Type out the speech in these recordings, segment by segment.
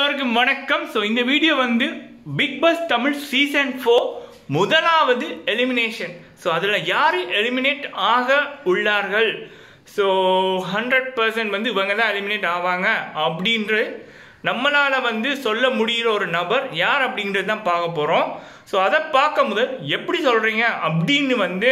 எல்லாருக்கும் வணக்கம் ஸோ இந்த வீடியோ வந்து Bigg Boss Tamil season four முதலாவது எலிமினேஷன் ஸோ அதில் யார் எலிமினேட் ஆக உள்ளார்கள் ஸோ ஹண்ட்ரட் பர்சன்ட் வந்து இவங்க தான் எலிமினேட் ஆவாங்க அப்படின்ற நம்மளால் வந்து சொல்ல முடிகிற ஒரு நபர் யார் அப்படின்றது தான் பார்க்க போகிறோம் ஸோ அதை பார்க்க முதல் எப்படி சொல்கிறீங்க அப்படின்னு வந்து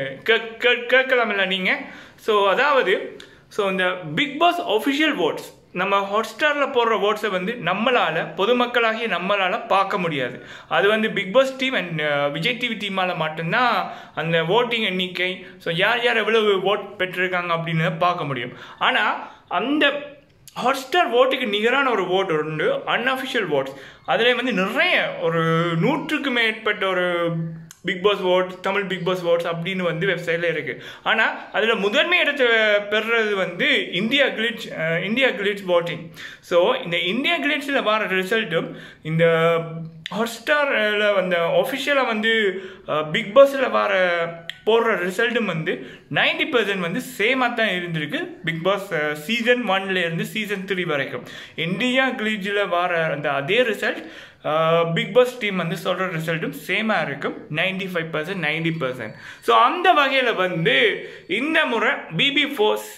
கே கேட்கலாமில்ல நீங்கள் ஸோ அதாவது ஸோ இந்த பிக் பாஸ் ஒஃபிஷியல் votes நம்ம ஹாட்ஸ்டாரில் போடுற ஓட்ஸை வந்து நம்மளால் பொதுமக்களாகிய நம்மளால் பார்க்க முடியாது அது வந்து Bigg Boss team and Vijay TV டீமால் மட்டும்தான் அந்த ஓட்டிங் எண்ணிக்கை ஸோ யார் யார் எவ்வளவு ஓட் பெற்றிருக்காங்க அப்படின்னு பார்க்க முடியும் ஆனால் அந்த ஹாட்ஸ்டார் ஓட்டுக்கு நிகரான ஒரு ஓட் உண்டு அன்அஃபிஷியல் ஓட்ஸ் அதில் வந்து நிறைய ஒரு நூற்றுக்கு மேற்பட்ட ஒரு Bigg Boss votes Tamil Bigg Boss votes அப்படின்னு வந்து வெப்சைட்டில் இருக்குது ஆனால் அதில் முதன்மை இடத்தை பெறுறது வந்து India Glitz India Glitz voting so இந்த இந்தியா கிளிட்ஸில் வர ரிசல்ட்டும் இந்த ஹாட்ஸ்டாரில் வந்த ஒஃபிஷியலாக வந்து பிக் பாஸில் வர போடுற ரிசல்ட்டும் வந்து நைன்டி பர்சன்ட் வந்து சேமாக தான் இருந்திருக்கு பிக் பாஸ் சீசன் ஒன்ல இருந்து சீசன் த்ரீ வரைக்கும் இந்தியா கிளீஜில் வர அந்த அதே ரிசல்ட் பிக் பாஸ் டீம் வந்து சொல்கிற ரிசல்ட்டும் சேமாக இருக்கும் ninety five percent ninety percent so அந்த வகையில் வந்து இந்த முறை பிபி ஃபோர்ஸ்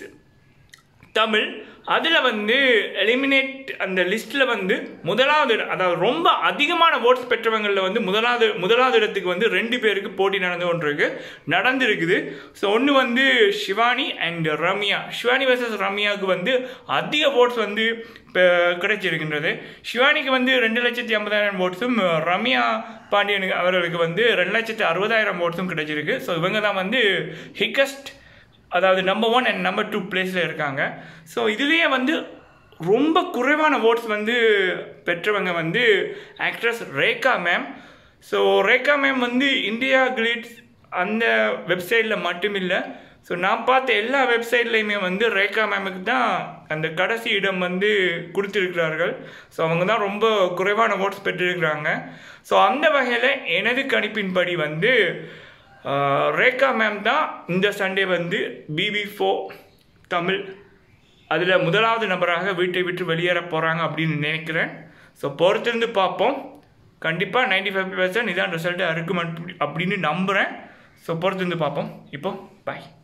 தமிழ் அதில் வந்து எலிமினேட் அந்த லிஸ்ட்டில் வந்து முதலாவது இடம், அதாவது ரொம்ப அதிகமான ஓட்ஸ் பெற்றவங்களில் வந்து முதலாவது முதலாவது இடத்துக்கு வந்து ரெண்டு பேருக்கு போட்டி நடந்து கொண்டிருக்கு நடந்திருக்குது ஸோ ஒன்று வந்து சிவானி அண்ட் ரம்யா சிவானி வர்சஸ் ரம்யாவுக்கு வந்து அதிக ஓட்ஸ் வந்து இப்போ கிடைச்சிருக்கின்றது சிவானிக்கு வந்து ரெண்டு லட்சத்தி ஐம்பதாயிரம் ஓட்ஸும் ரம்யா பாண்டியனுக்கு அவர்களுக்கு வந்து ரெண்டு லட்சத்தி அறுபதாயிரம் ஓட்ஸும் கிடைச்சிருக்கு ஸோ இவங்க தான் வந்து ஹிக்கஸ்ட் அதாவது number one and number two பிளேஸில் இருக்காங்க ஸோ இதுலேயே வந்து ரொம்ப குறைவான ஓட்ஸ் வந்து பெற்றவங்க வந்து actress Rekha ma'am so Rekha ma'am வந்து இந்தியா கிளிட்ஸ் அந்த வெப்சைட்டில் மட்டும் இல்லை ஸோ நான் பார்த்த எல்லா வெப்சைட்லேயுமே வந்து ரேகா மேமுக்கு தான் அந்த கடைசி இடம் வந்து கொடுத்துருக்கிறார்கள் ஸோ அவங்க தான் ரொம்ப குறைவான ஓட்ஸ் பெற்றிருக்கிறாங்க ஸோ அந்த வகையில் எனது கணிப்பின்படி வந்து ஆஹ் ரேகா மேம் தான் இந்த சண்டே வந்து பிபி ஃபோ தமிழ் அதில் முதலாவது நபராக வீட்டை விட்டு வெளியேற போகிறாங்க அப்படின்னு நினைக்கிறேன் ஸோ பொறுத்திருந்து பார்ப்போம் கண்டிப்பாக நைன்டி ஃபைவ் பர்சன்ட் இதான் ரிசல்ட்டாக இருக்கும் அப்படின்னு நம்புகிறேன் ஸோ பொறுத்திருந்து பார்ப்போம் இப்போ பாய்